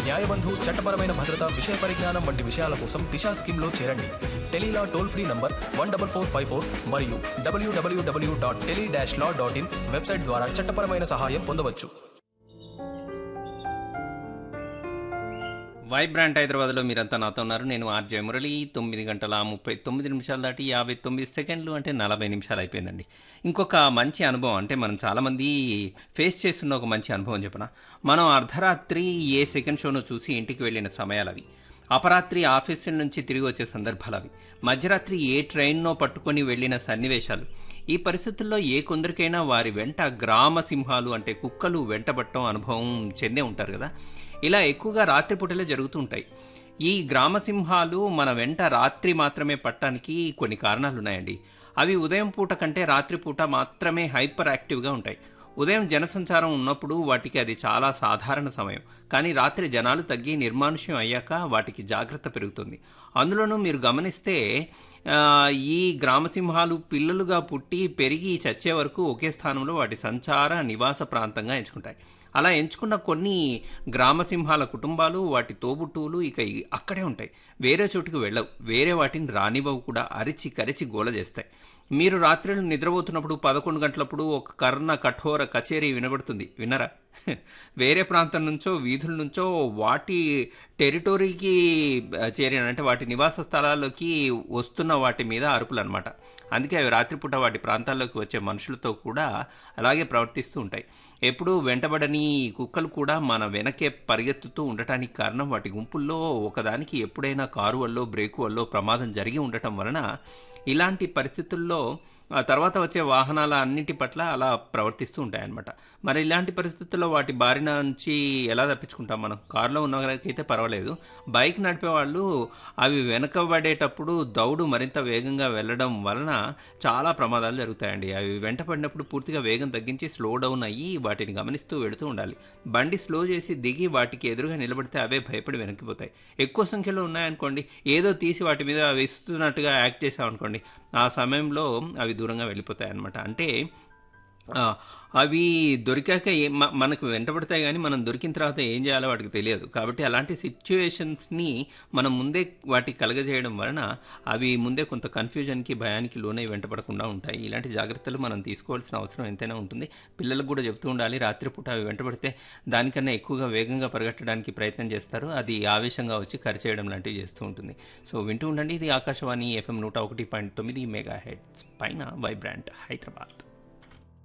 న్యాయబంధు చట్టపరమైన భద్రత విషయ పరిజ్ఞానం వంటి విషయాల కోసం దిశా స్కీమ్లో చేరండి tele law toll free number one double four five four మరియు W W W dot tele dash law dot in website ద్వారా చట్టపరమైన సహాయం పొందవచ్చు వైబ్రాంట్ హైదరాబాద్లో మీరంతా నాతో ఉన్నారు నేను ఆర్జే మురళి తొమ్మిది గంటల ముప్పై తొమ్మిది నిమిషాలు దాటి యాభై తొమ్మిది సెకండ్లు అంటే నలభై నిమిషాలు అయిపోయిందండి ఇంకొక మంచి అనుభవం అంటే మనం చాలామంది ఫేస్ చేస్తున్న ఒక మంచి అనుభవం చెప్పన మనం అర్ధరాత్రి ఏ సెకండ్ షోను చూసి ఇంటికి వెళ్ళిన సమయాలు అవి అపరాత్రి ఆఫీస్ నుంచి తిరిగి వచ్చే సందర్భాలు అవి మధ్యరాత్రి ఏ ట్రైన్నో పట్టుకొని వెళ్ళిన సన్నివేశాలు ఈ పరిస్థితుల్లో ఏ కొందరికైనా వారి వెంట గ్రామ సింహాలు అంటే కుక్కలు వెంటబట్టడం అనుభవం చెందే ఉంటారు కదా ఇలా ఎక్కువగా రాత్రిపూటలే జరుగుతూ ఉంటాయి ఈ గ్రామ సింహాలు మన వెంట రాత్రి మాత్రమే పట్టడానికి కొన్ని కారణాలు ఉన్నాయండి అవి ఉదయం పూట కంటే రాత్రిపూట మాత్రమే హైపర్ యాక్టివ్గా ఉంటాయి ఉదయం జనసంచారం ఉన్నప్పుడు వాటికి అది చాలా సాధారణ సమయం కానీ రాత్రి జనాలు తగ్గి నిర్మానుష్యం అయ్యాక వాటికి జాగ్రత్త పెరుగుతుంది అందులోనూ మీరు గమనిస్తే ఆ, ఈ గ్రామసింహాలు పిల్లలుగా పుట్టి పెరిగి చచ్చే వరకు ఒకే స్థానంలో వాటి సంచార నివాస ప్రాంతంగా ఎంచుకుంటాయి అలా ఎంచుకున్న కొన్ని గ్రామసింహాల కుటుంబాలు వాటి తోబుట్టువులు ఇక ఈ- అక్కడే ఉంటాయి వేరే చోటుకు వెళ్ళవు వేరే వాటిని రానివ్వవు కూడా అరిచి కరిచి గోల చేస్తాయి మీరు రాత్రులు నిద్రపోతున్నప్పుడు పదకొండు గంటలప్పుడు ఒక కర్ణ కఠోర కచేరీ వినబడుతుంది విన్నరా వేరే ప్రాంతం నుంచో వీధుల నుంచో వాటి టెరిటోరీకి ఆ, చేరిన అంటే వాటి నివాస స్థలాల్లోకి వస్తున్న వాటి మీద అరుపులు అనమాట అందుకే అవి రాత్రిపూట వాటి ప్రాంతాల్లోకి వచ్చే మనుషులతో కూడా అలాగే ప్రవర్తిస్తూ ఉంటాయి ఎప్పుడూ వెంటబడని ఈ కుక్కలు కూడా మన వెనకే పరిగెత్తుతూ ఉండటానికి కారణం వాటి గుంపుల్లో ఒకదానికి ఎప్పుడైనా కారు వల్ల బ్రేకు వల్ల ప్రమాదం జరిగి ఉండటం వలన ఇలాంటి పరిస్థితుల్లో ఆ తర్వాత వచ్చే వాహనాల అన్నిటి పట్ల అలా ప్రవర్తిస్తూ ఉంటాయన్నమాట మరి ఇలాంటి పరిస్థితుల్లో వాటి బారిన నుంచి ఎలా తప్పించుకుంటాం మనం కారులో ఉన్న వారికైతే పర్వాలేదు బైక్ నడిపే వాళ్ళు అవి వెనకబడేటప్పుడు దౌడు మరింత వేగంగా వెళ్ళడం వలన చాలా ప్రమాదాలు జరుగుతాయండి అవి వెంట పడినప్పుడు పూర్తిగా వేగం తగ్గించి స్లో డౌన్ అయ్యి వాటిని గమనిస్తూ వెళుతూ ఉండాలి బండి స్లో చేసి దిగి వాటికి ఎదురుగా నిలబడితే అవే భయపడి వెనక్కిపోతాయి ఎక్కువ సంఖ్యలో ఉన్నాయనుకోండి ఏదో తీసి వాటి మీద వేస్తున్నట్టుగా యాక్ట్ చేసామనుకోండి ఆ సమయంలో అవి దూరంగా వెళ్ళిపోతాయి అన్నమాట అంటే ఆ, అవి దొరికాక ఏ మ- మనకు వెంటబడతాయి కానీ మనం దొరికిన తర్వాత ఏం చేయాలో వాటికి తెలియదు కాబట్టి అలాంటి సిచ్యువేషన్స్ని మనం ముందే వాటికి కలగజేయడం వలన అవి ముందే కొంత కన్ఫ్యూజన్కి భయానికి లోనై వెంటపడకుండా ఉంటాయి ఇలాంటి జాగ్రత్తలు మనం తీసుకోవాల్సిన అవసరం ఎంతైనా ఉంటుంది పిల్లలకు కూడా చెప్తూ ఉండాలి రాత్రిపూట అవి వెంటబడితే దానికన్నా ఎక్కువగా వేగంగా పరిగెట్టడానికి ప్రయత్నం చేస్తారు అది ఆవేశంగా వచ్చి కరిచేయడం లాంటివి చేస్తూ ఉంటుంది సో వింటూ ఉండండి ఇది ఆకాశవాణి ఎఫ్ఎం నూట ఒకటి పాయింట్ తొమ్మిది మెగా హెడ్స్ పైన వైబ్రాంట్ హైదరాబాద్